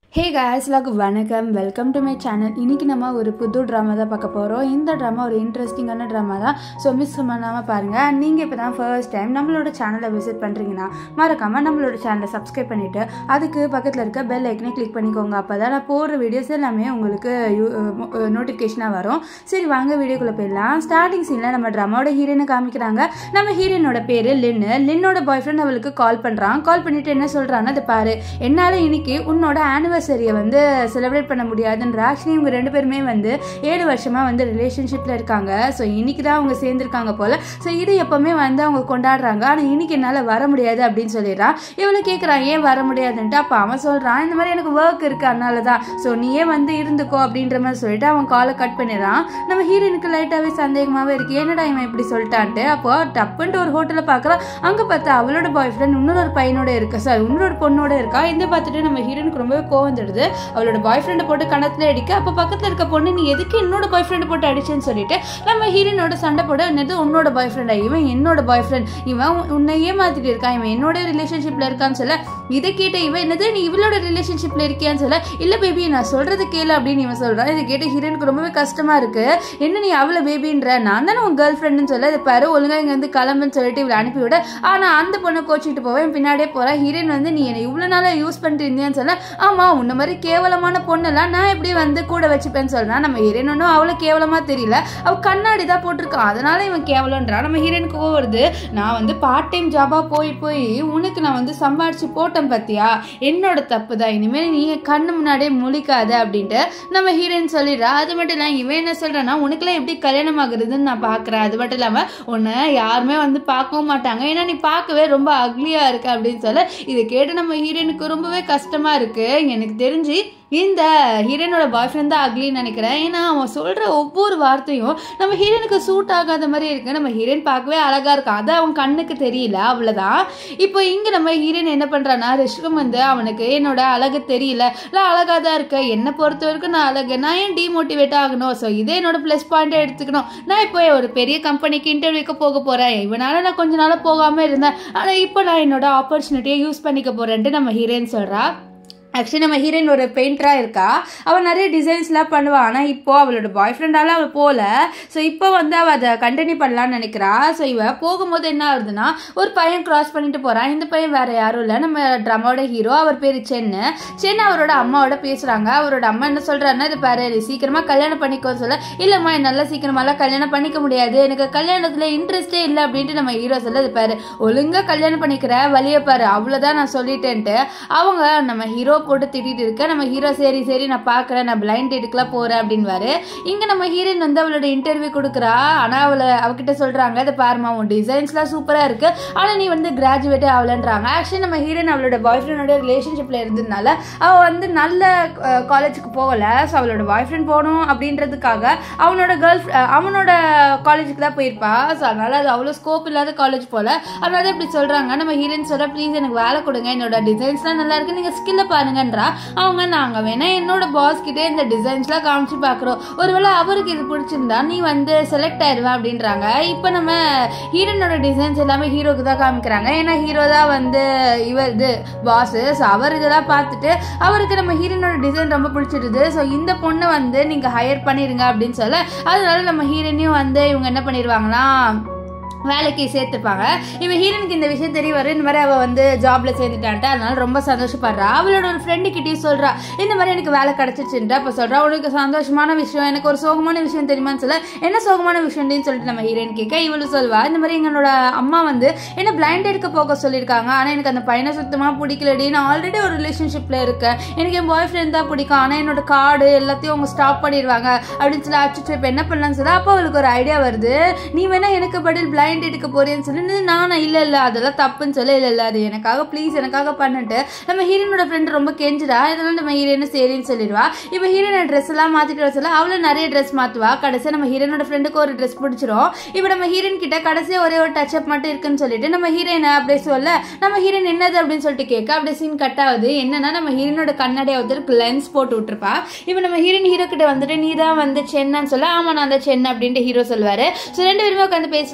ஹே guys எல்லாருக்கும் வணக்கம் welcome to my channel இன்னைக்கு நம்ம ஒரு புது ட்ராமா தான் பார்க்க போகிறோம் இந்த ட்ராமா ஒரு இன்ட்ரெஸ்டிங்கான ட்ராமா தான் ஸோ மிஸ் பண்ணாமல் பாருங்கள் நீங்கள் இப்போ தான் ஃபர்ஸ்ட் டைம் நம்மளோட சேனலை விசிட் பண்ணுறீங்கன்னா மறக்காமல் நம்மளோட சேனலை சப்ஸ்கிரைப் பண்ணிவிட்டு அதுக்கு பக்கத்தில் இருக்க பெல் ஐக்கனை கிளிக் பண்ணிக்கோங்க அப்போ தான் நான் போடுற வீடியோஸ் எல்லாமே உங்களுக்கு நோட்டிஃபிகேஷனாக வரும் சரி வாங்க வீடியோக்குள்ளே போயிடலாம் ஸ்டார்டிங் சீனில் நம்ம ட்ராமாவோட ஹீரோயினை காமிக்கிறாங்க நம்ம ஹீரோயினோட பேர் லின்னு லின்னோட பாய் ஃப்ரெண்ட் அவளுக்கு கால் பண்ணுறான் கால் பண்ணிட்டு என்ன சொல்கிறான்னு அதை பாரு என்னால் இன்னைக்கு உன்னோட ஆனிவர்சரியை வந்து செலிப்ரேட் பண்ண முடியாதுன்ற ஆக்சுவலி இவங்க ரெண்டு பேருமே வந்து ஏழு வருஷமாக வந்து ரிலேஷன்ஷிப்பில் இருக்காங்க ஸோ இன்னைக்கு தான் அவங்க சேர்ந்துருக்காங்க போல் ஸோ இது எப்போவுமே வந்து அவங்க கொண்டாடுறாங்க ஆனால் இன்னைக்கு என்னால் வர முடியாது அப்படின்னு சொல்லிடுறான் இவளை கேட்குறான் ஏன் வர முடியாதுன்ட்டு அப்போ அவன் சொல்கிறான் இந்த மாதிரி எனக்கு ஒர்க் இருக்குது அதனால தான் ஸோ நீயே வந்து இருந்துக்கோ அப்படின்ற மாதிரி சொல்லிட்டு அவன் காலை கட் பண்ணிடுறான் நம்ம ஹீரோனுக்கு லைட்டாகவே சந்தேகமாகவே இருக்கு என்னடா இவன் இப்படி சொல்லிட்டான்ட்டு அப்போ டப்புன்ட்டு ஒரு ஹோட்டலில் பார்க்குறான் அங்கே பார்த்தா அவளோட பாய் ஃப்ரெண்ட் இன்னொரு பையனோட இருக்கா சார் இன்னொரு பொண்ணோட இருக்கா இந்த பார்த்துட்டு நம்ம ஹீரோனுக்கு ரொம்பவே கோவம் வந்துடுது அவளோட பாய் ஃப்ரெண்டை போட்டு கணத்துல அடிக்க அப்போ பக்கத்தில் இருக்க பொண்ணு நீ எதுக்கு என்னோட பாய் ஃப்ரெண்டை போட்டு அடிச்சேன்னு சொல்லிட்டு நம்ம ஹீரோனோட சண்டை போட என்னது உன்னோட பாய் ஃப்ரெண்டா இவன் என்னோட பாய் ஃப்ரெண்ட் இவன் உன்- உன்னை ஏமாத்திட்டு இருக்கான் இவன் என்னோட ரிலேஷன்ஷிப்ல இருக்கான்னு சொல்ல இதை கேட்ட இவன் என்னது நீ இவளோட ரிலேஷன்ஷிப்ல இருக்கியான்னு சொல்ல இல்ல பேபி நான் சொல்றது கேளு அப்படின்னு இவன் சொல்றான் இதை கேட்டு ஹீரோனுக்கு ரொம்பவே கஷ்டமா இருக்கு என்ன நீ அவளை பேபின்ற நான் தானே உன் கேர்ள் ஃப்ரெண்டுன்னு சொல்ல இதை பாரு ஒழுங்கா இங்க வந்து கிளம்புன்னு சொல்லிட்டு இவளை அனுப்பி விட ஆனா அந்த பொண்ணை கோச்சிக்கிட்டு போவேன் பின்னாடியே போறா ஹீரோயின் வந்து நீ என்னை இவ்வளவு நாளா யூஸ் பண்ணிட்டு இருந்தியான்னு சொல்ல ஆமா உன்ன மாதிரி கேவலமான பொண்ணெல்லாம் நான் எப்படி வந்து கூட வச்சுப்பேன்னு சொல்றான் நம்ம ஹீரோயின் ஒன்றும் அவ்வளோ கேவலமா தெரியல அவ கண்ணாடி தான் போட்டிருக்கான் அதனால இவன் கேவலன்றான் நம்ம ஹீரோயினுக்கு கோவம் வருது நான் வந்து பார்ட் டைம் ஜாபா போய் போய் உனக்கு நான் வந்து சம்பாரிச்சு போட்டேன் பத்தியா என்னோட தப்பு தான் இனிமேல் நீ என் கண்ணு முன்னாடியே முழிக்காத அப்படின்ட்டு நம்ம ஹீரோயின் சொல்லிடுறா அது மட்டும் இல்லாம இவன் என்ன சொல்றான்னா உனக்குலாம் எப்படி கல்யாணம் ஆகுறதுன்னு நான் பார்க்குறேன் அது மட்டும் இல்லாம உன்னை யாருமே வந்து பார்க்கவும் மாட்டாங்க ஏன்னா நீ பார்க்கவே ரொம்ப அக்லியா இருக்க அப்படின்னு சொல்ல இதை கேட்டு நம்ம ஹீரோயினுக்கு ரொம்பவே கஷ்டமா இருக்கு எனக்கு தெரிஞ்சு இந்த ஹீரோனோட பாய் ஃப்ரெண்ட் தான் அக்லின்னு நினைக்கிறேன் ஏன்னா அவன் சொல்ற ஒவ்வொரு வார்த்தையும் நம்ம ஹீரோனுக்கு சூட் ஆகாத மாதிரி இருக்கு நம்ம ஹீரோயின் பார்க்கவே அழகா இருக்கான் அது அவன் கண்ணுக்கு தெரியல அவ்வளவுதான் இப்போ இங்க நம்ம ஹீரோயின் என்ன பண்றான்னா ரிஷ்கம் வந்து அவனுக்கு என்னோட அழகு தெரியல இல்லை அழகா தான் இருக்க என்னை பொறுத்த வரைக்கும் நான் அழகு நான் ஏன் டிமோட்டிவேட் ஆகணும் ஸோ இதே என்னோட ப்ளஸ் பாயிண்டை எடுத்துக்கணும் நான் இப்போ ஒரு பெரிய கம்பெனிக்கு இன்டர்வியூக்கு போக போறேன் இவனால நான் கொஞ்ச நாளா போகாம இருந்தேன் ஆனா இப்போ நான் என்னோட ஆப்பர்ச்சுனிட்டியை யூஸ் பண்ணிக்க போறேன்ட்டு நம்ம ஹீரோயின் சொல்றா ஆக்சுவலி நம்ம ஹீரோயின் ஒரு பெயிண்டராக இருக்கா அவள் நிறைய டிசைன்ஸ்லாம் பண்ணுவாள் ஆனால் இப்போ அவளோட பாய் ஃப்ரெண்டால அவள் போகல ஸோ இப்போ வந்து அவள் அதை கண்டினியூ பண்ணலான்னு நினைக்கிறா ஸோ இவ போகும்போது என்ன ஆகுதுன்னா ஒரு பையன் கிராஸ் பண்ணிட்டு போகிறான் இந்த பையன் வேற யாரும் இல்லை நம்ம ட்ராமாவோட ஹீரோ அவர் பேர் சென்னு சென்னு அவரோட அம்மாவோட பேசுகிறாங்க அவரோட அம்மா என்ன சொல்கிறாருன்னா இது பாரு நீ சீக்கிரமாக கல்யாணம் பண்ணிக்கோன்னு சொல்ல இல்லைம்மா என்னால் சீக்கிரமாலாம் கல்யாணம் பண்ணிக்க முடியாது எனக்கு கல்யாணத்தில் இன்ட்ரெஸ்டே இல்லை அப்படின்ட்டு நம்ம ஹீரோ சொல்ல இது பாரு ஒழுங்கா கல்யாணம் பண்ணிக்கிற வழியை பாரு அவ்வளோதான் நான் சொல்லிட்டேன்ட்டு அவங்க நம்ம ஹீரோ போட்டு திட்டிட்டு இருக்க நம்ம ஹீரோ சரி சரி நான் பார்க்குறேன் நான் பிளைண்ட் டேட்டுக்குலாம் போகிறேன் அப்படின்வாரு இங்கே நம்ம ஹீரோயின் வந்து அவளோட இன்டர்வியூ கொடுக்குறா ஆனால் அவளை அவகிட்ட சொல்கிறாங்க இதை பாருமா உன் டிசைன்ஸ்லாம் சூப்பராக இருக்கு ஆனால் நீ வந்து கிராஜுவேட்டே ஆகலன்றாங்க ஆக்சுவலி நம்ம ஹீரோயின் அவளோட பாய் ஃப்ரெண்டோட ரிலேஷன்ஷிப்பில் இருந்ததுனால அவள் வந்து நல்ல காலேஜுக்கு போகல ஸோ அவளோட பாய் ஃப்ரெண்ட் போகணும் அப்படின்றதுக்காக அவனோட கேர்ள் அவனோட காலேஜுக்கு தான் போயிருப்பா ஸோ அதனால அது அவ்வளோ ஸ்கோப் இல்லாத காலேஜ் போல அதனால தான் இப்படி சொல்கிறாங்க நம்ம ஹீரோயின் சொல்ல ப்ளீஸ் எனக்கு வேலை கொடுங்க என்னோட டிசைன்ஸ்லாம் நல்லா இருக்கு நீங்கள் ஸ்கில்லை பாருங்கன்றா அவங்க நாங்கள் வேணா என்னோட பாஸ் கிட்டே இந்த டிசைன்ஸ்லாம் காமிச்சு பார்க்குறோம் ஒருவேளை அவருக்கு இது பிடிச்சிருந்தா நீ வந்து செலக்ட் ஆயிடுவேன் அப்படின்றாங்க இப்போ நம்ம ஹீரோனோட டிசைன்ஸ் எல்லாமே ஹீரோக்கு தான் காமிக்கிறாங்க ஏன்னா ஹீரோ தான் வந்து இவர் இது பாஸ் ஸோ அவர் இதெல்லாம் பார்த்துட்டு அவருக்கு நம்ம ஹீரோனோட டிசைன் ரொம்ப பிடிச்சிருது ஸோ இந்த பொண்ணை வந்து நீங்கள் ஹையர் பண்ணிடுங்க அப்படின்னு சொல்ல அதனால நம்ம ஹீரோனையும் வந்து இவங்க என்ன பண்ணிடுவாங்கன்னா வேலைக்கு சேர்த்துப்பாங்க இவன் ஹீரோனுக்கு இந்த விஷயம் தெரிய வரும் இந்த மாதிரி அவள் வந்து ஜாப்ல சேர்ந்துட்டான்ட்டு அதனால ரொம்ப சந்தோஷப்படுறா அவளோட ஒரு ஃப்ரெண்டு கிட்டேயும் சொல்றா இந்த மாதிரி எனக்கு வேலை கிடைச்சிச்சுன்ட்டு அப்போ சொல்றா உனக்கு சந்தோஷமான விஷயம் எனக்கு ஒரு சோகமான விஷயம் தெரியுமான்னு சொல்ல என்ன சோகமான விஷயம்னு சொல்லிட்டு நம்ம ஹீரோயின் கேட்க இவளு சொல்வா இந்த மாதிரி எங்களோட அம்மா வந்து என்ன பிளைண்ட் எடுக்க போக சொல்லியிருக்காங்க ஆனால் எனக்கு அந்த பையனை சுத்தமாக பிடிக்கலடி நான் ஆல்ரெடி ஒரு ரிலேஷன்ஷிப்பில் இருக்கேன் எனக்கு என் பாய் ஃப்ரெண்ட் தான் பிடிக்கும் ஆனால் என்னோட கார்டு எல்லாத்தையும் அவங்க ஸ்டாப் பண்ணிடுவாங்க அப்படின்னு சொல்லி அச்சுச்சு இப்போ என்ன பண்ணலாம்னு சொல்ல அப்போ அவளுக்கு ஒரு ஐடியா வருது நீ வேணா எனக்கு பதில் பிளைண்ட் எடுக்க போறேன்னு சொல்லி நானா இல்லை இல்லை அதெல்லாம் தப்புன்னு சொல்ல இல்லை இல்லை அது எனக்காக ப்ளீஸ் எனக்காக பண்ணிட்டு நம்ம ஹீரோனோட ஃப்ரெண்ட் ரொம்ப கெஞ்சிடா இதெல்லாம் நம்ம ஹீரோயின் சரின்னு சொல்லிடுவா இப்போ ஹீரோயின் ட்ரெஸ் எல்லாம் மாத்திட்டு வர சொல்ல அவளும் நிறைய ட்ரெஸ் மாத்துவா கடைசியா நம்ம ஹீரோனோட ஃப்ரெண்டுக்கு ஒரு ட்ரெஸ் பிடிச்சிரும் இப்போ நம்ம ஹீரோயின் கிட்ட கடைசியா ஒரே ஒரு டச் அப் மட்டும் இருக்குன்னு சொல்லிட்டு நம்ம ஹீரோயின் அப்படியே சொல்ல நம்ம ஹீரோயின் என்னது அப்படின்னு சொல்லிட்டு கேட்க அப்படியே சீன் கட் ஆகுது என்னன்னா நம்ம ஹீரோனோட கண்ணாடி ஒருத்தருக்கு லென்ஸ் போட்டு விட்டுருப்பா இப்போ நம்ம ஹீரோயின் ஹீரோ கிட்ட வந்துட்டு நீ தான் வந்து சென்னன்னு சொல்ல ஆமா நான் தான் சென்னை அப்படின்ட்டு ஹீரோ சொல்லுவாரு ஸோ ரெண்டு பேருமே உட்காந்து பேசுறாங்க அப்போ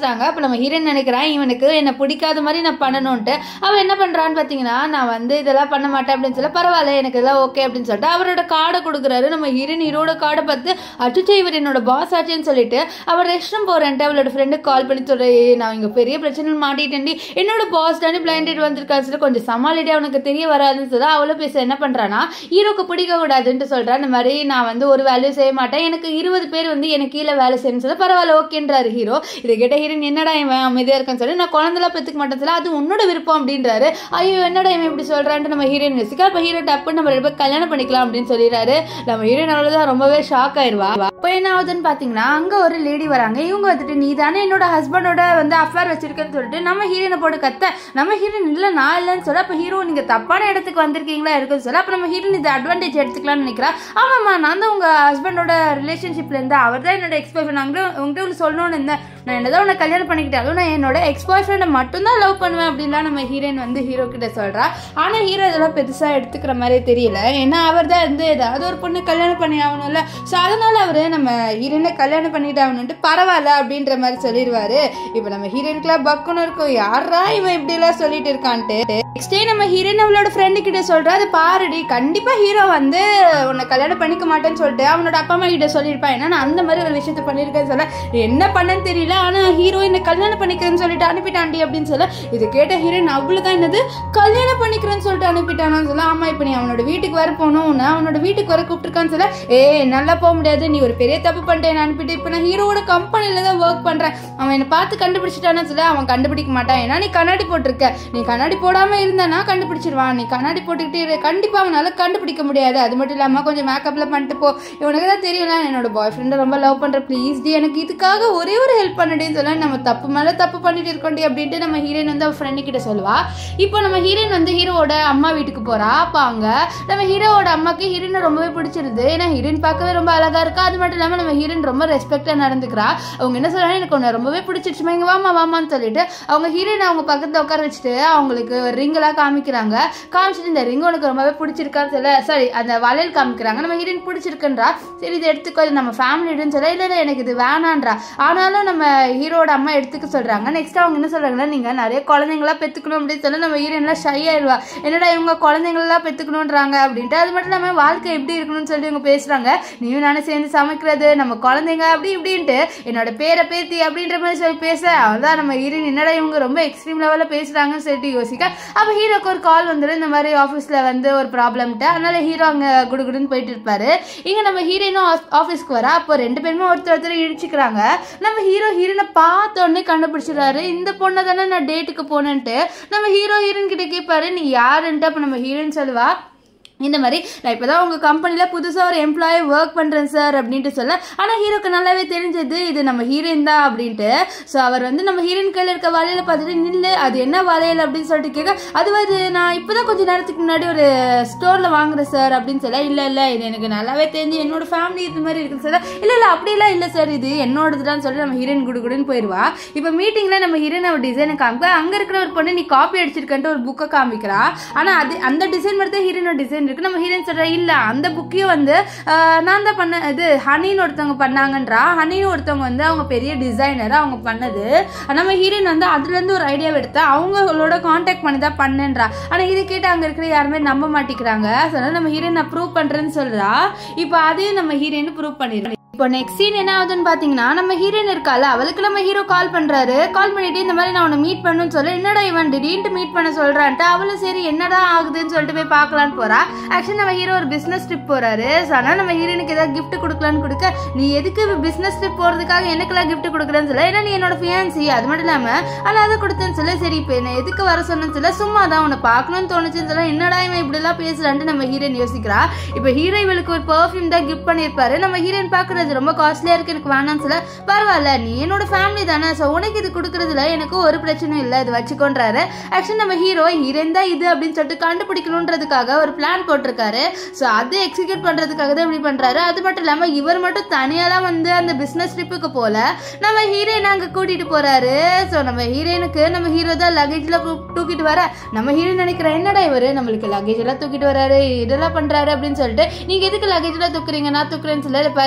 நம்ம ஹீரோயின் நினைக்கிறான் இவனுக்கு என்னை பிடிக்காத மாதிரி நான் பண்ணணும்ன்ட்டு அவன் என்ன பண்ணுறான்னு பார்த்தீங்கன்னா நான் வந்து இதெல்லாம் பண்ண மாட்டேன் அப்படின்னு சொல்ல பரவாயில்ல எனக்கு இதெல்லாம் ஓகே அப்படின்னு சொல்லிட்டு அவரோட கார்டை கொடுக்குறாரு நம்ம ஹீரோயின் ஹீரோட கார்டை பார்த்து அச்சுச்சோ இவர் என்னோட பாஸ் ஆச்சுன்னு சொல்லிட்டு அவன் ரெஸ்ட் ரூம் போகிறேன்ட்டு அவளோட ஃப்ரெண்டுக்கு கால் பண்ணி சொல்கிறேன் "ஏய், நான் இங்கே பெரிய பிரச்சனை மாட்டிட்டேன்டி என்னோட பாஸ் தானே பிளைண்டட் வந்திருக்காரு சொல்லி கொஞ்சம் சமாளிட்டு அவனுக்கு தெரிய வராதுன்னு சொல்லி அவளும் பேச என்ன பண்ணுறான்னா ஹீரோக்கு பிடிக்க கூடாதுன்ட்டு சொல்கிறா இந்த மாதிரி நான் வந்து ஒரு வேலையும் செய்ய மாட்டேன் எனக்கு இருபது பேர் வந்து எனக்கு கீழே வேலை செய்யணும்னு சொல்லி பரவாயில்ல ஓகேன்றாரு ஹீரோ இதை கேட்ட ஹீரோயின் என்னடா இவன் அமைதியாக இருக்கான்னு சொல்லி நான் குழந்தைலாம் பெற்றுக்க மாட்டேன் சொல்லி அது உன்னோட விருப்பம் அப்படின்றாரு ஐயோ என்னடா இவன் இப்படி சொல்கிறான்ட்டு நம்ம ஹீரோயின் யோசிக்கா அப்போ ஹீரோ டப்புன்னு நம்ம ரெண்டு பேரும் கல்யாணம் பண்ணிக்கலாம் அப்படின்னு சொல்லிடுறாரு நம்ம ஹீரோயின் அவ்வளோதான் ரொம்பவே ஷாக் ஆயிடுவா இப்போ என்ன ஆகுதுன்னு பார்த்தீங்கன்னா அங்கே ஒரு லேடி வராங்க இவங்க வந்துட்டு நீ தானே என்னோட ஹஸ்பண்டோட வந்து அஃபேர் வச்சிருக்கேன்னு சொல்லிட்டு நம்ம ஹீரோயினை போட்டு கத்த நம்ம ஹீரோயின் இல்லை நான் இல்லைன்னு சொல்ல அப்போ ஹீரோ நீங்கள் தப்பான இடத்துக்கு வந்திருக்கீங்களா இருக்குன்னு சொல்ல அப்போ நம்ம ஹீரோயின் இது அட்வான்டேஜ் எடுத்துக்கலாம்னு நினைக்கிறா ஆமாம்மா நான் தான் உங்கள் ஹஸ்பண்டோட ரிலேஷன்ஷிப்ல இருந்து அவர் தான் என்னோட எக்ஸ் பாய் ஃப்ரெண்ட் அங்கே உங்கள்கிட்ட ஒன்று சொல்லணும்னு இருந்தேன் நான் என்னதான் உன்னை கல்யாணம் பண்ணிக்கிட்டாலும் நான் என்னோட எக்ஸ் பாய் ஃப்ரெண்டை மட்டும்தான் லவ் பண்ணுவேன் அப்படின்லாம் நம்ம ஹீரோயின் வந்து ஹீரோ கிட்ட சொல்றா ஆனால் ஹீரோ இதெல்லாம் பெருசாக எடுத்துக்கிற மாதிரியே தெரியல ஏன்னா அவர் தான் வந்து ஏதாவது ஒரு பொண்ணு கல்யாணம் பண்ணி ஆகணும்ல ஸோ அதனால அவர் நம்ம ஹீரோயினை கல்யாணம் பண்ணிட்டு ஆகணும்ட்டு பரவாயில்ல அப்படின்ற மாதிரி சொல்லிடுவாரு இப்போ நம்ம ஹீரோயினுக்குலாம் பக்குன்னு இருக்கும் யாரா இவன் இப்படிலாம் சொல்லிட்டு இருக்கான்ட்டு நெக்ஸ்ட் டே நம்ம ஹீரோயின் அவளோட ஃப்ரெண்டு கிட்ட சொல்றா அது பாருடி கண்டிப்பா ஹீரோ வந்து உன்னை கல்யாணம் பண்ணிக்க மாட்டேன்னு சொல்லிட்டு அவனோட அப்பா அம்மா கிட்ட சொல்லியிருப்பான் ஏன்னா நான் அந்த மாதிரி ஒரு விஷயத்த பண்ணியிருக்கேன்னு சொல்ல என்ன பண்ணேன்னு தெரியல ஆனா ஹீரோ என்ன கல்யாணம் பண்ணிக்கிறேன்னு சொல்லிட்டு அனுப்பிட்டாண்டி அப்படின்னு சொல்ல இது கேட்ட ஹீரோயின் அவ்வளவுதான் என்னது கல்யாணம் பண்ணிக்கிறேன்னு சொல்லிட்டு அனுப்பிட்டானான்னு சொல்ல ஆமா இப்போ நீ அவனோட வீட்டுக்கு வர போகணும் நான் அவனோட வீட்டுக்கு வர கூப்பிட்டுருக்கான்னு சொல்ல ஏ நல்லா போக முடியாது நீ ஒரு பெரிய தப்பு பண்ணிட்டேன் அனுப்பிட்டு இப்போ நான் ஹீரோவோட கம்பெனில தான் ஒர்க் பண்றேன் அவன் என்னை பார்த்து கண்டுபிடிச்சிட்டான்னு சொல்ல அவன் கண்டுபிடிக்க மாட்டான் ஏன்னா நீ கண்ணாடி போட்டிருக்க நீ கண்ணாடி போடாம இருந்தானா கண்டுபிடிச்சிருவான் நீ கண்ணாடி போட்டுக்கிட்டே இரு கண்டிப்பா அவனால கண்டுபிடிக்க முடியாது அது மட்டும் இல்லாம கொஞ்சம் மேக்கப்ல பண்ணிட்டு போ இவனுக்கு தான் தெரியல என்னோட பாய் ஃப்ரெண்டை ரொம்ப லவ் பண்ற ப்ளீஸ் டி எனக்கு இதுக்காக ஒரே ஒரு ஹெல்ப் பண்ணுடின்னு சொல்ல நம்ம தப்பு மேல தப்பு பண்ணிட்டு இருக்கோண்டி அப்படின்ட்டு நம்ம ஹீரோயின் வந்து அவ ஃப்ரெண்டு கிட்ட சொல்லுவா இப்போ நம்ம ஹீரோயின் வந்து ஹீரோவோட அம்மா வீட்டுக்கு போறா அப்ப அங்க நம்ம ஹீரோவோட அம்மாக்கு ஹீரோயினை ரொம்பவே பிடிச்சிருது ஏன்னா ஹீரோயின் பார்க்கவே ரொம்ப அழகா இருக்கா அது மட்டும் இல்லாம நம்ம ஹீரோயின் ரொம்ப ரெஸ்பெக்டா நடந்துக்கிறா அவங்க என்ன சொல்றாங்க எனக்கு ஒன்று ரொம்பவே பிடிச்சிருச்சுமா இங்க வாமா வாமான்னு சொல்லிட்டு அவங்க ஹீரோயின் அவங்க பக்கத்துல உட்கார வச்சுட்டு அவங்களுக்கு ரிங்கெல்லாம் காமிக்கிறாங்க காமிச்சிட்டு இந்த ரிங் உனக்கு ரொம்பவே பிடிச்சிருக்கான்னு சொல்ல சாரி அந்த வளையல் காமிக்கிறாங்க நம்ம ஹீரோயின் பிடிச்சிருக்குன்றா சரி இது எடுத்துக்கோ இது நம்ம ஃபேமிலிடுன்னு சொல்ல இல்லை இல்லை எனக்கு இது வேணான்றா ஆனாலும் நம்ம ஹீரோட அம்மா எடுத்துக்க சொல்றாங்க நெக்ஸ்ட் அவங்க என்ன சொல்றாங்கன்னா நீங்க நிறைய குழந்தைங்களா பெத்துக்கணும் அப்படின்னு சொல்லி நம்ம ஹீரோயின்லாம் ஷை ஆயிடுவா என்னடா இவங்க குழந்தைங்களெல்லாம் பெத்துக்கணுன்றாங்க அப்படின்ட்டு அது மட்டும் இல்லாமல் வாழ்க்கை எப்படி இருக்கணும்னு சொல்லி இவங்க பேசுறாங்க நீயும் நானும் சேர்ந்து சமைக்கிறது நம்ம குழந்தைங்க அப்படி இப்படின்ட்டு என்னோட பேரை பேத்தி அப்படின்ற மாதிரி சொல்லி பேச அதான் நம்ம ஹீரோயின் என்னடா இவங்க ரொம்ப எக்ஸ்ட்ரீம் லெவலில் பேசுறாங்கன்னு சொல்லிட்டு யோசிக்க அப்போ ஹீரோக்கு ஒரு கால் வந்துடும் இந்த மாதிரி ஆஃபீஸில் வந்து ஒரு ப்ராப்ளம்ட்டு அதனால ஹீரோ அங்கே குடுகுடுன்னு போயிட்டு இருப்பாரு இங்கே நம்ம ஹீரோயினும் ஆஃபீஸ்க்கு வரா அப்போ ரெண்டு பேருமே ஒருத்தர் ஒருத்தர் இடிச்சுக்கிறாங்க நம்ம ஹீரோ ஹீரோனை பார்த்த உடனே கண்டுபிடிச்சிடுறாரு இந்த பொண்ணை தானே நான் டேட்டுக்கு போனேன்ட்டு நம்ம ஹீரோ ஹீரோயின் கிட்ட கேட்பாரு நீ யாருன்ட்டு அப்போ நம்ம ஹீரோயின் சொல்லுவா இந்த மாதிரி நான் இப்போ தான் உங்கள் கம்பெனியில் புதுசாக ஒரு எம்ப்ளாயி ஒர்க் பண்ணுறேன் சார் அப்படின்ட்டு சொல்ல ஆனால் ஹீரோக்கு நல்லாவே தெரிஞ்சது இது நம்ம ஹீரோயின் தான் அப்படின்ட்டு ஸோ அவர் வந்து நம்ம ஹீரோயின் கையில் இருக்க வளையல பார்த்துட்டு நில்லு அது என்ன வளையல் அப்படின்னு சொல்லிட்டு கேட்க அது வந்து நான் இப்போ தான் கொஞ்சம் நேரத்துக்கு முன்னாடி ஒரு ஸ்டோரில் வாங்குறேன் சார் அப்படின்னு சொல்ல இல்லை இல்லை இது எனக்கு நல்லாவே தெரிஞ்சு என்னோட ஃபேமிலி இது மாதிரி இருக்குன்னு சொல்ல இல்லை இல்லை அப்படிலாம் இல்லை சார் இது என்னோடதுதான் சொல்லி நம்ம ஹீரோயின் குடுகுடுன்னு போயிடுவா இப்போ மீட்டிங்கில் நம்ம ஹீரோயின் அவர் டிசைனை காமிக்க அங்கே இருக்கிற ஒரு பொண்ணு நீ காப்பி அடிச்சிருக்கன்ட்டு ஒரு புக்கை காமிக்கிறா ஆனால் அது அந்த டிசைன் மட்டும் தான் ஹீரோனோட டிசைன் இருக்கு நம்ம ஹீரோயின் சொல்றா இல்ல அந்த புக்கையும் வந்து ஆஹ், நான் தான் பண்ண இது ஹனின்னு ஒருத்தவங்க பண்ணாங்கன்றா ஹனின்னு ஒருத்தவங்க வந்து அவங்க பெரிய டிசைனர் அவங்க பண்ணது நம்ம ஹீரோயின் வந்து அதுல இருந்து ஒரு ஐடியாவை எடுத்து அவங்களோட காண்டாக்ட் பண்ணி தான் பண்ணேன்றா ஆனா இது கேட்டு அங்க இருக்கிற யாருமே நம்ப மாட்டேங்கிறாங்க அதனால நம்ம ஹீரோயின் நான் ப்ரூவ் பண்றேன்னு சொல்றா இப்போ அதையும் நம்ம ஹீரோயின் ப்ரூவ் பண்ணிடுறோம் இப்போ நெக்ஸ்ட் சீன் என்ன ஆகுதுன்னு பார்த்தீங்கன்னா நம்ம ஹீரோயின் இருக்கால அவளுக்கு நம்ம ஹீரோ கால் பண்ணுறாரு கால் பண்ணிட்டு இந்த மாதிரி நான் உன்னை மீட் பண்ணுன்னு சொல்ல என்னடா இவன் திடீர்னு மீட் பண்ண சொல்கிறான்ட்டு அவளும் சரி என்னடா ஆகுதுன்னு சொல்லிட்டு போய் பார்க்கலான்னு போறா ஆக்சுவலி நம்ம ஹீரோ ஒரு பிஸ்னஸ் ட்ரிப் போறாரு ஸோ ஆனால் நம்ம ஹீரோனுக்கு ஏதாவது gift கொடுக்கலான்னு கொடுக்க நீ எதுக்கு பிஸ்னஸ் ட்ரிப் போகிறதுக்காக எனக்கெல்லாம் gift கொடுக்குறேன்னு சொல்ல ஏன்னா நீ என்னோட ஃபியான்சி அது மட்டும் இல்லாமல் ஆனால் அதை கொடுத்தேன்னு சொல்ல சரி இப்போ என்ன எதுக்கு வர சொன்னேன்னு சொல்ல சும்மா தான் உன்னை பார்க்கணும்னு தோணுச்சுன்னு சொல்ல என்னடா இவன் இப்படிலாம் பேசுறான்ட்டு நம்ம ஹீரோயின் யோசிக்கிறா இப்போ ஹீரோ இவளுக்கு ஒரு பெர்ஃப்யூம் தான் கிஃப்ட் பண்ணியிருப்பாரு நம்ம ஹீரோயின் பார்க்கறது ரொம்ப காஸ்ட்லியா இருக்கு எனக்கு வேணாம்னு சொல்ல பரவாயில்ல நீ என்னோட ஃபேமிலி தானே ஸோ உனக்கு இது கொடுக்கறதுல எனக்கு ஒரு பிரச்சனையும் இல்லை இது வச்சுக்கோன்றாரு ஆக்சுவலி நம்ம ஹீரோ ஹீரோயின் தான் இது அப்படின்னு சொல்லிட்டு கண்டுபிடிக்கணுன்றதுக்காக ஒரு பிளான் போட்டிருக்காரு ஸோ அதை எக்ஸிக்யூட் பண்றதுக்காக தான் இப்படி பண்றாரு அது மட்டும் இல்லாம இவர் மட்டும் தனியாலாம் வந்து அந்த பிசினஸ் ட்ரிப்புக்கு போல நம்ம ஹீரோயின் அங்க கூட்டிட்டு போறாரு ஸோ நம்ம ஹீரோயினுக்கு நம்ம ஹீரோ தான் லக்கேஜ்ல தூக்கிட்டு வர நம்ம ஹீரோயின் நினைக்கிற என்னடா இவரு நம்மளுக்கு லக்கேஜ் எல்லாம் தூக்கிட்டு வராரு இதெல்லாம் பண்றாரு அப்படின்னு சொல்லிட்டு நீங்க எதுக்கு லக்கேஜ் எல்லாம் தூக்குறீங்க நான் தூக்குறேன்னு சொல்லி பாரு நீ ஒரு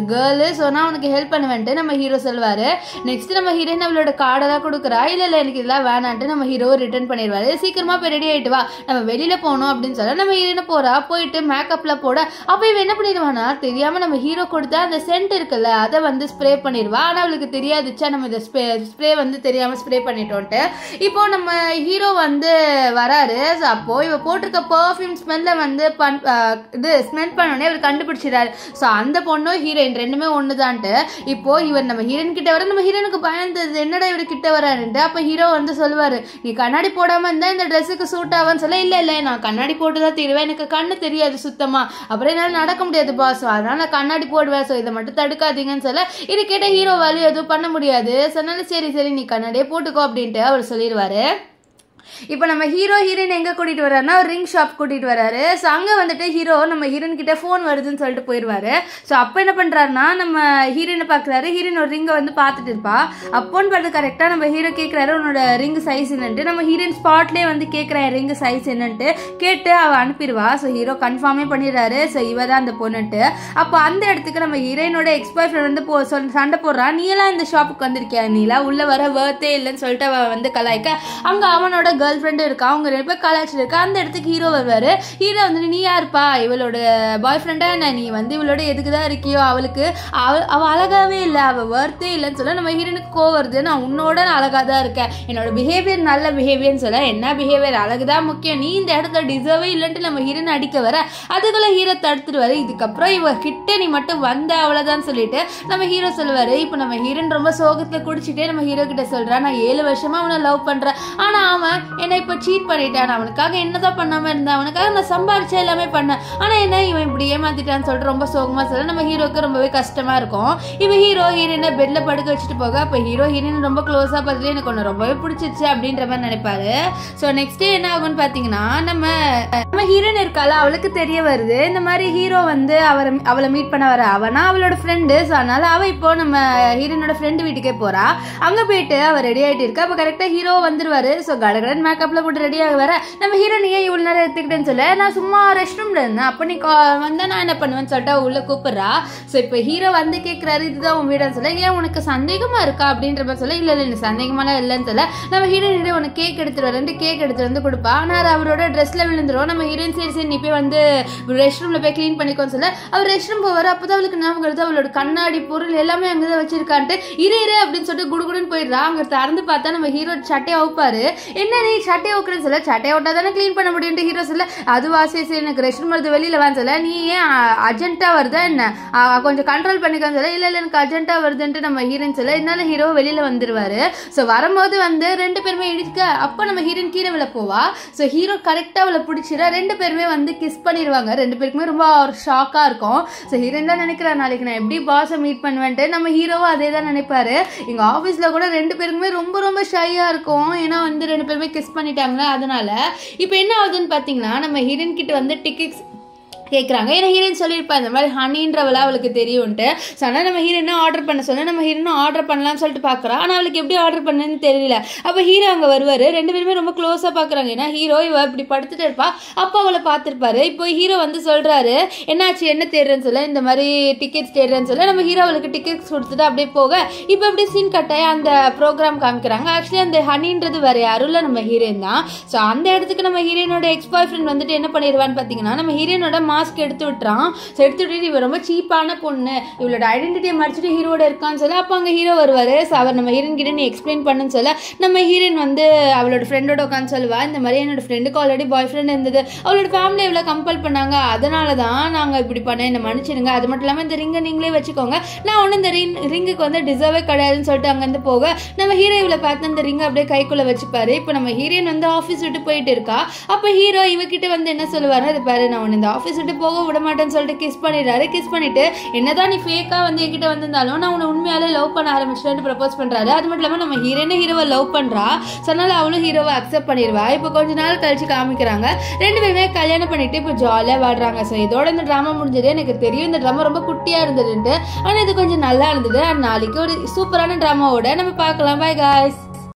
கேர்ளு ஸோ நான் உனக்கு ஹெல்ப் பண்ணுவேன்ட்டு நம்ம ஹீரோ சொல்வார் நெக்ஸ்ட் நம்ம ஹீரோயின் அவளோட கார்டெல்லாம் கொடுக்குறா இல்லை இல்லை எனக்கு இதெல்லாம் வேணான்ட்டு நம்ம ஹீரோ ரிட்டர்ன் பண்ணிடுவாரு சீக்கிரமா போய் ரெடி ஆயிட்டு வா நம்ம வெளியில போகணும் அப்படின்னு சொல்ல நம்ம ஹீரோயினை போறா போயிட்டு மேக்கப்ல போட அப்போ இவன் என்ன பண்ணிடுவானா தெரியாம நம்ம ஹீரோ கொடுத்த அந்த சென்ட் இருக்குல்ல அதை வந்து ஸ்ப்ரே பண்ணிடுவா ஆனால் அவளுக்கு தெரியாதுச்சா நம்ம இந்த ஸ்ப்ரே ஸ்ப்ரே வந்து தெரியாம ஸ்ப்ரே பண்ணிட்டோன்ட்டு இப்போ நம்ம ஹீரோ வந்து வராரு So அப்போ இவ போட்டிருக்க பர்ஃப்யூம் ஸ்மெல்ல வந்து பண் அஹ் இது ஸ்மெல் பண்ணோடனே அவர் கண்டுபிடிச்சிடாரு ஸோ அந்த பொண்ணும் ஹீரோயின் ரெண்டுமே ஒண்ணுதான்ட்டு இப்போ இவர் நம்ம ஹீரோயின் கிட்ட வர நம்ம ஹீரோனுக்கு பயந்தது என்னடா இவர் கிட்ட வராருன்ட்டு அப்போ ஹீரோ வந்து சொல்லுவாரு நீ கண்ணாடி போடாம இருந்தா இந்த ட்ரெஸ்ஸுக்கு சூட் ஆகும்னு சொல்ல இல்ல இல்ல நான் கண்ணாடி போட்டு தான் தீருவேன் எனக்கு கண்ணு தெரியாது சுத்தமா அப்புறம் என்னால நடக்க முடியாது பாஸ் அதனால நான் கண்ணாடி போடுவேன் ஸோ இதை மட்டும் தடுக்காதீங்கன்னு சொல்ல இது கேட்ட ஹீரோ வழி எதுவும் பண்ண முடியாது சொன்னால சரி சரி நீ கண்ணாடியே போட்டுக்கோ அப்படின்ட்டு அவர் சொல்லிடுவாரு இப்போ நம்ம ஹீரோ ஹீரோயின் எங்கே கூட்டிகிட்டு வர்றாருன்னா ஒரு ரிங் ஷாப் கூட்டிகிட்டு வராரு ஸோ அங்கே வந்துட்டு ஹீரோ நம்ம ஹீரோயின் கிட்ட ஃபோன் வருதுன்னு சொல்லிட்டு போயிடுவாரு ஸோ அப்போ என்ன பண்ணுறாருன்னா நம்ம ஹீரோயினை பார்க்குறாரு ஹீரோயின் ஒரு ரிங்கை வந்து பார்த்துட்டு இருப்பா அப்போன்னு பார்த்து கரெக்டாக நம்ம ஹீரோ கேட்குறாரு உன்னோட ரிங் சைஸ் என்னன்ட்டு நம்ம ஹீரோயின் ஸ்பாட்லேயே வந்து கேட்குறேன் ரிங் சைஸ் என்னன்ட்டு கேட்டு அவள் அனுப்பிடுவா ஸோ ஹீரோ கன்ஃபார்மே பண்ணிடுறாரு ஸோ இவ தான் அந்த பொண்ணுன்ட்டு அப்போ அந்த இடத்துக்கு நம்ம ஹீரோயினோட எக்ஸ் பாய் ஃப்ரெண்ட் வந்து போ சொல் சண்டை போடுறா நீ எல்லாம் இந்த ஷாப்புக்கு வந்திருக்கியா நீலாம் உள்ள வர வேர்த்தே இல்லைன்னு சொல்லிட்டு அவ வந்து கலாய்க்க அங்க அவனோட கேர்ள் ஃப்ரெண்டு இருக்கா அவங்க ரெண்டு பேர் கலாய்ச்சிட்டு இருக்கா அந்த இடத்துக்கு ஹீரோ வருவாரு ஹீரோ வந்துட்டு நீ யாருப்பா இவளோட பாய் ஃப்ரெண்டா என்ன நீ வந்து இவளோட எதுக்கு தான் இருக்கியோ அவளுக்கு அவ அவ அழகாவே இல்லை அவ வேர்த்தே இல்லைன்னு சொல்ல நம்ம ஹீரோனுக்கு கோவம் வருது நான் உன்னோட நான் அழகா தான் இருக்கேன் என்னோட பிஹேவியர் நல்ல பிஹேவியர்னு சொல்ல என்ன பிஹேவியர் அழகு தான் முக்கியம் நீ இந்த இடத்துல டிசர்வே இல்லைன்ட்டு நம்ம ஹீரோனை அடிக்க வர அதுக்குள்ள ஹீரோ தடுத்துருவாரு இதுக்கப்புறம் இவ கிட்ட நீ மட்டும் வந்த அவ்வளவுதான் சொல்லிட்டு நம்ம ஹீரோ சொல்லுவாரு இப்போ நம்ம ஹீரோன் ரொம்ப சோகத்துல குடிச்சிட்டே நம்ம ஹீரோ கிட்ட சொல்றா நான் ஏழு வருஷமா அவனை லவ் பண்றேன் ஆனா அவன் என்னை இப்போ சீட் பண்ணிட்டான் அவனுக்காக என்னதான் பண்ணாம இருந்தேன் அவனுக்காக நான் சம்பாரிச்ச எல்லாமே பண்ணேன் ஆனா என்ன இவன் இப்படி ஏமாத்திட்டான்னு சொல்லிட்டு ரொம்ப சோகமா சொல்ல நம்ம ஹீரோக்கு ரொம்பவே கஷ்டமா இருக்கும் இப்போ ஹீரோ ஹீரோயினை பெட்ல படுக்க வச்சுட்டு போக அப்போ ஹீரோ ஹீரோயின் ரொம்ப க்ளோஸா பார்த்துட்டு எனக்கு ஒன்று ரொம்பவே பிடிச்சிச்சு அப்படின்ற மாதிரி நினைப்பாரு ஸோ நெக்ஸ்ட் டே என்ன ஆகும்னு பார்த்தீங்கன்னா நம்ம நம்ம ஹீரோயின் இருக்கால அவளுக்கு தெரிய வருது இந்த மாதிரி ஹீரோ வந்து அவரை அவளை மீட் பண்ண வர அவனா அவளோட ஃப்ரெண்டு ஸோ அதனால அவ இப்போ நம்ம ஹீரோனோட ஃப்ரெண்டு வீட்டுக்கே போறா அங்க போயிட்டு அவ ரெடி ஆயிட்டு இருக்கா அப்போ கரெக்டாக ஹீரோ வந்துருவாரு ஸோ கடகடன் மேக்கப்ல போட்டு ரெடியாக வர நம்ம ஹீரோயின் ஏன் இவ்வளோ நேரம் எடுத்துக்கிட்டேன்னு சொல்ல நான் சும்மா ரெஸ்ட் ரூம்ல இருந்தேன் அப்போ நீ கா- வந்தா நான் என்ன பண்ணுவேன்னு சொல்லிட்டு அவ உள்ள கூப்பிடுறா ஸோ இப்போ ஹீரோ வந்து கேட்குறாரு இதுதான் உன் வீடுன்னு சொல்ல ஏன் உனக்கு சந்தேகமா இருக்கா அப்படின்ற மாதிரி சொல்ல இல்லை இல்லை எனக்கு சந்தேகமாலாம் இல்லைன்னு சொல்ல நம்ம ஹீரோயின் உனக்கு கேக் எடுத்துட்டு வரேன்ட்டு கேக் எடுத்துட்டு வந்து கொடுப்பா ஆனால் அவரோட ட்ரெஸ்ல விழுந்துரும் நம்ம ஹீரோயின் சரி சரி நீ போய் வந்து ரெஸ்ட் ரூம்ல போய் க்ளீன் பண்ணிக்கோன்னு சொல்ல அவர் ரெஸ்ட் ரூம் போவார் அப்பதான் அவளுக்கு ஞாபகம் வருது அவளோட கண்ணாடி பொருள் எல்லாமே அங்கதான் வச்சிருக்கான்ட்டு இரு இரு அப்படின்னு சொல்லிட்டு குடுகுடுன்னு போயிடுறா அங்க திறந்து பார்த்தா நம்ம ஹீரோ சட்டையை அவுப்பாரு என்ன நீ சட்டையை அவுக்குறேன்னு சொல்ல சட்டையை விட்டா தானே க்ளீன் பண்ண முடியும்ட்டு ஹீரோ சொல்ல அதுவா சரி சரி எனக்கு ரெஸ்ட் ரூம் வருது வெளியில வான்னு சொல்ல நீ ஏன் அர்ஜென்ட்டா வருதா என்ன ஆ, கொஞ்சம் கண்ட்ரோல் பண்ணிக்கோன்னு சொல்ல இல்ல இல்ல எனக்கு அர்ஜென்ட்டா வருதுன்ட்டு நம்ம ஹீரோயின் சொல்ல இதனால ஹீரோ வெளியில வந்துருவாரு ஸோ வரும்போது வந்து ரெண்டு பேருமே இடிக்க அப்போ நம்ம ஹீரோயின் கீழே விழ போவா ஸோ ஹீரோ கரெக்டாக அவளை பிடிச்சிட ரெண்டு பேருமே வந்து கிஸ் பண்ணிடுவாங்க ரெண்டு பேருக்குமே ரொம்ப ஷாக்காக இருக்கும் ஸோ ஹீரோயின் தான் நினைக்கிறா நாளைக்கு நான் எப்படி பாஸை மீட் பண்ணுவேன்ட்டு நம்ம ஹீரோவும் அதே தான் நினைப்பாரு எங்கள் ஆஃபீஸில் கூட ரெண்டு பேருக்குமே ரொம்ப ரொம்ப ஷையாக இருக்கும் ஏன்னா வந்து ரெண்டு பேருமே கிஸ் பண்ணிட்டாங்களா அதனால இப்போ என்ன ஆகுதுன்னு பார்த்தீங்கன்னா நம்ம ஹீரோயின் கிட்ட வந்து டிக்கெட்ஸ் கேட்குறாங்க ஏன்னா ஹீரோயின் சொல்லியிருப்பா இந்த மாதிரி ஹனின்றவளா அவளுக்கு தெரியும்ட்டு ஸோ ஆனால் நம்ம ஹீரோயினும் ஆர்டர் பண்ண சொன்னா நம்ம ஹீரோனும் ஆர்டர் பண்ணலாம்னு சொல்லிட்டு பார்க்குறா ஆனால் அவளுக்கு எப்படி ஆர்டர் பண்ணணும்னு தெரியல அப்போ ஹீரோ அங்கே வருவார் ரெண்டு பேருமே ரொம்ப க்ளோஸாக பார்க்குறாங்க ஏன்னா ஹீரோ இவ இப்படி படுத்துட்டு இருப்பா அப்போ அவளை பார்த்துருப்பாரு இப்போ ஹீரோ வந்து சொல்கிறாரு என்னாச்சு என்ன தேடுறேன்னு சொல்ல இந்த மாதிரி டிக்கெட்ஸ் தேடுறேன்னு சொல்ல நம்ம ஹீரோ அவளுக்கு டிக்கெட்ஸ் கொடுத்துட்டு அப்படியே போக இப்போ அப்படியே சீன் கட்டாய அந்த ப்ரோக்ராம் காமிக்கிறாங்க ஆக்சுவலி அந்த ஹனின்றது வேற யாரும் இல்லை நம்ம ஹீரோயின் தான் ஸோ அந்த இடத்துக்கு நம்ம ஹீரோயினோட எக்ஸ் பாய் ஃப்ரெண்ட் வந்துட்டு என்ன பண்ணிடுவான்னு பார்த்தீங்கன்னா நம்ம ஹீரோயினோட மாஸ்க் எடுத்து விட்டுறான் ஸோ எடுத்து விட்டுட்டு இவ ரொம்ப சீப்பான பொண்ணு இவளோட ஐடென்டிட்டியை மறைச்சிட்டு ஹீரோட இருக்கான்னு சொல்ல அப்போ அங்கே ஹீரோ வருவார் ஸோ அவர் நம்ம ஹீரோயின் கிட்ட நீ எக்ஸ்பிளைன் பண்ணுன்னு சொல்ல நம்ம ஹீரோயின் வந்து அவளோட ஃப்ரெண்டோட உட்காந்து சொல்லுவா இந்த மாதிரி என்னோட ஃப்ரெண்டுக்கு ஆல்ரெடி பாய் ஃப்ரெண்ட் இருந்தது அவளோட ஃபேமிலி இவ்வளோ கம்பல் பண்ணாங்க அதனால தான் நாங்கள் இப்படி பண்ணேன் என்னை மன்னிச்சிடுங்க அது மட்டும் இல்லாமல் இந்த ரிங்கை நீங்களே வச்சுக்கோங்க நான் ஒன்றும் இந்த ரிங் ரிங்குக்கு வந்து டிசர்வே கிடையாதுன்னு சொல்லிட்டு அங்கேருந்து போக நம்ம ஹீரோ இவளை பார்த்து அந்த ரிங்கை அப்படியே கைக்குள்ளே வச்சுப்பாரு இப்போ நம்ம ஹீரோயின் வந்து ஆஃபீஸ் விட்டு போயிட்டு இருக்கா அப்போ ஹீரோ இவகிட்ட வந்து என்ன சொல்லுவாரு அது பாரு நான் உன்னை இந்த ஆஃபீஸ் விட்டு போக விட மாட்டேன்னு சொல்லிட்டு கிஸ் பண்ணிடுறாரு கிஸ் பண்ணிட்டு என்னதான் நீ ஃபேக்காக வந்து என்கிட்ட வந்திருந்தாலும் நான் உன்னை உண்மையாலே லவ் பண்ண ஆரம்பிச்சிட்டேன்னு ப்ரப்போஸ் பண்ணுறாரு அது மட்டும் இல்லாமல் நம்ம ஹீரோயினே ஹீரோவை லவ் பண்ணுறா ஸோ அதனால அவளும் ஹீரோவை அக்செப்ட் பண்ணிடுவா இப்போ கொஞ்ச நாள் கழிச்சு காமிக்கிறாங்க ரெண்டு பேருமே கல்யாணம் பண்ணிட்டு இப்போ ஜாலியாக வாடுறாங்க ஸோ இதோட இந்த ட்ராமா முடிஞ்சது எனக்கு தெரியும் இந்த ட்ராமா ரொம்ப குட்டியாக இருந்ததுன்ட்டு ஆனால் இது கொஞ்சம் நல்லா இருந்தது அண்ட் நாளைக்கு ஒரு சூப்பரான ட்ராமாவோட நம்ம பார்க்கலாம் பாய் காய்ஸ்